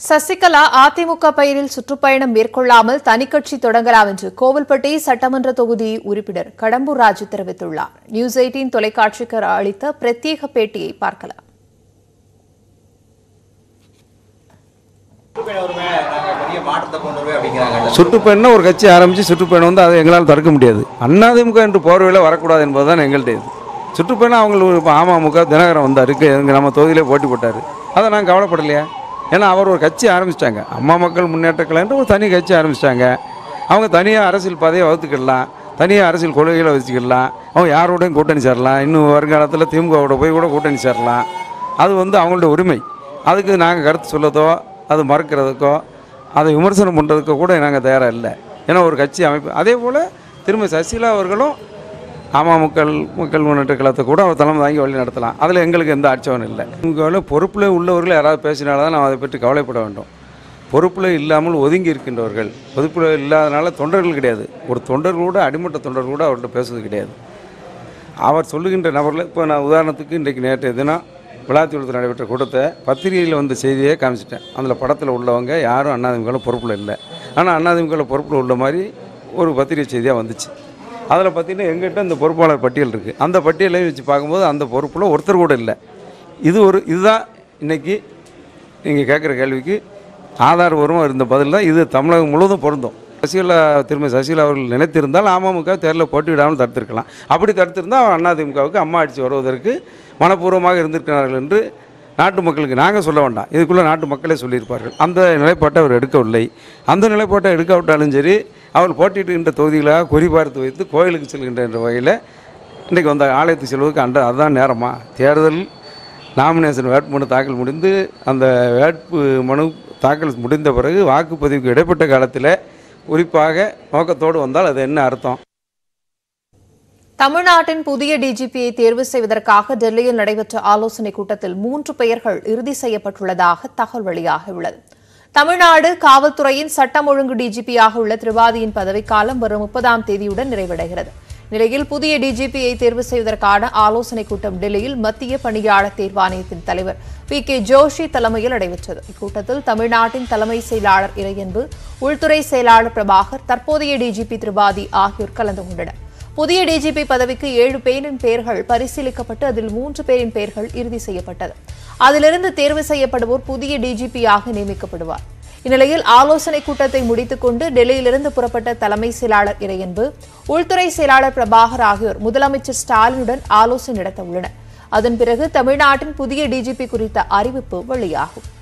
சசிகலா அதிமுக பெயரில் சுற்றுப்பயணம் மேற்கொள்ளாமல் தனிக்கட்சி தொடங்கலாம் என்று கோவில்பட்டி சட்டமன்ற தொகுதி உறுப்பினர் கடம்பூர் ராஜு தெரிவித்துள்ளார் நியூஸ் எயிட்டீன் தொலைக்காட்சிக்கு அளித்த பிரத்யேக பேட்டியை பார்க்கலாம் சுற்றுப்பயணம் நாங்க பெரிய மாற்றத்தை கொண்டு வருவேன் அப்படிங்கிறாங்க சுற்றுப்பயணம் ஒரு கட்சி ஆரம்பித்து சுற்றுப்பயணம் வந்து அதை எங்களால் தடுக்க முடியாது அண்ணாதிமுக என்று போர்வையில் வரக்கூடாது என்பது தான் எங்கள்கிட்ட இது சுற்றுப்பயணம் அவங்களுக்கு இப்போ அமமுக தினகரன் வந்தார் எங்கள் நம்ம தொகுதியிலே போட்டி போட்டார் அதை நாங்கள் கவலைப்படலையா ஏன்னா அவர் ஒரு கட்சி ஆரம்பிச்சிட்டாங்க அம்மா மக்கள் முன்னேற்ற கழகம்ன்ற ஒரு தனி கட்சி ஆரம்பிச்சிட்டாங்க அவங்க தனியாக அரசியல் பாதையை வகுத்துக்கிடலாம் தனியாக அரசியல் கொள்கைகளை வச்சுக்கிடலாம் அவங்க யாரோடையும் கூட்டணி சேரலாம் இன்னும் வருங்காலத்தில் திமுகவோட போய் கூட கூட்டணி சேரலாம் அது வந்து அவங்களோட உரிமை அதுக்கு நாங்கள் கருத்து சொல்லதோ அது மறுக்கிறதுக்கோ அதை விமர்சனம் பண்ணுறதுக்கோ கூட நாங்கள் தயாராக இல்லை ஏன்னா ஒரு கட்சி அமைப்பு அதே போல் திரும்ப சசிகலா அவர்களும் அமமுக்கள் மக்கள் முன்னேற்ற கழகத்தை கூட அவர் தலைமை தாங்கி வழி நடத்தலாம் அதில் எங்களுக்கு எந்த ஆட்சேபனும் இல்லை உங்கள் பொறுப்பில் உள்ளவர்கள் யாராவது பேசினால்தான் நாம் அதை பற்றி கவலைப்பட வேண்டும் பொறுப்பில் இல்லாமல் ஒதுங்கி இருக்கின்றவர்கள் பொறுப்பில் இல்லாதனால தொண்டர்கள் கிடையாது ஒரு தொண்டர் கூட அடிமட்ட தொண்டர் கூட அவர்கிட்ட பேசுவது கிடையாது அவர் சொல்லுகின்ற நபரில் இப்போ நான் உதாரணத்துக்கு இன்றைக்கு நேற்றைய தினம் விளாத்தியுளத்தில் நடைபெற்ற கூட்டத்தை பத்திரிகையில் வந்த செய்தியே காமிச்சிட்டேன் அதில் படத்தில் உள்ளவங்க யாரும் அண்ணாதிமுகவில் பொறுப்பில் இல்லை ஆனால் அண்ணாதிமுகவில் பொறுப்பில் உள்ள மாதிரி ஒரு பத்திரிகை செய்தியாக வந்துச்சு அதில் பார்த்தீங்கன்னா எங்கிட்ட இந்த பொறுப்பாளர் பட்டியல் இருக்குது அந்த பட்டியலையும் வச்சு பார்க்கும்போது அந்த பொறுப்பில் ஒருத்தர் கூட இல்லை இது ஒரு இதுதான் இன்றைக்கி நீங்கள் கேட்குற கேள்விக்கு ஆதாரபூர்வமாக இருந்த பதில் தான் இது தமிழகம் முழுவதும் பொருந்தும் சசிகலா திரும்ப சசிகலா அவர்கள் நினைத்திருந்தால் அமமுக தேர்தலில் போட்டியிடாமல் தடுத்திருக்கலாம் அப்படி தடுத்திருந்தால் அவர் அதிமுகவுக்கு அம்மா ஆட்சி வருவதற்கு மனப்பூர்வமாக இருந்திருக்கிறார்கள் என்று நாட்டு மக்களுக்கு நாங்கள் சொல்ல வேண்டாம் இதுக்குள்ளே நாட்டு மக்களே சொல்லியிருப்பார்கள் அந்த நிலைப்பாட்டை அவர் எடுக்கவில்லை அந்த நிலைப்பாட்டை எடுக்காவிட்டாலும் சரி அவர் போட்டியிடுகின்ற தொகுதிகளாக குறிபார்த்து வைத்து கோயிலுக்கு செல்கின்ற என்ற வகையில் இன்றைக்கு வந்த ஆலயத்துக்கு செல்வதற்கு அந்த அதுதான் நேரமா தேர்தல் நாமினேஷன் வேட்புமனு தாக்கல் முடிந்து அந்த வேட்பு மனு தாக்கல் முடிந்த பிறகு வாக்குப்பதிவுக்கு இடைப்பட்ட காலத்தில் குறிப்பாக நோக்கத்தோடு வந்தால் அது என்ன அர்த்தம் தமிழ்நாட்டின் புதிய டிஜிபியை தேர்வு செய்வதற்காக டெல்லியில் நடைபெற்ற ஆலோசனைக் கூட்டத்தில் மூன்று பெயர்கள் இறுதி செய்யப்பட்டுள்ளதாக தகவல் வெளியாகியுள்ளது தமிழ்நாடு காவல்துறையின் சட்டம் ஒழுங்கு டிஜிபியாக உள்ள திரிபாதியின் பதவிக்காலம் வரும் முப்பதாம் தேதியுடன் நிறைவடைகிறது நிலையில் புதிய டிஜிபியை தேர்வு செய்வதற்கான ஆலோசனைக் கூட்டம் டெல்லியில் மத்திய பணியாளர் தேர்வாணையத்தின் தலைவர் பி கே ஜோஷி தலைமையில் நடைபெற்றது இக்கூட்டத்தில் தமிழ்நாட்டின் தலைமை செயலாளர் இறையன்பு உள்துறை செயலாளர் பிரபாகர் தற்போதைய டிஜிபி திரிபாதி ஆகியோர் கலந்து கொண்டனர் புதிய டிஜிபி பதவிக்கு ஏழு பேரின் பெயர்கள் பரிசீலிக்கப்பட்டு அதில் மூன்று பேரின் பெயர்கள் இறுதி செய்யப்பட்டது அதிலிருந்து தேர்வு செய்யப்படுவோர் புதிய டிஜிபியாக நியமிக்கப்படுவார் இந்நிலையில் ஆலோசனை கூட்டத்தை முடித்துக் கொண்டு டெல்லியிலிருந்து புறப்பட்ட தலைமை செயலாளர் இறையன்பு உள்துறை செயலாளர் பிரபாகர் ஆகியோர் முதலமைச்சர் ஸ்டாலினுடன் ஆலோசனை நடத்த உள்ளனர் அதன் பிறகு தமிழ்நாட்டின் புதிய டிஜிபி குறித்த அறிவிப்பு வெளியாகும்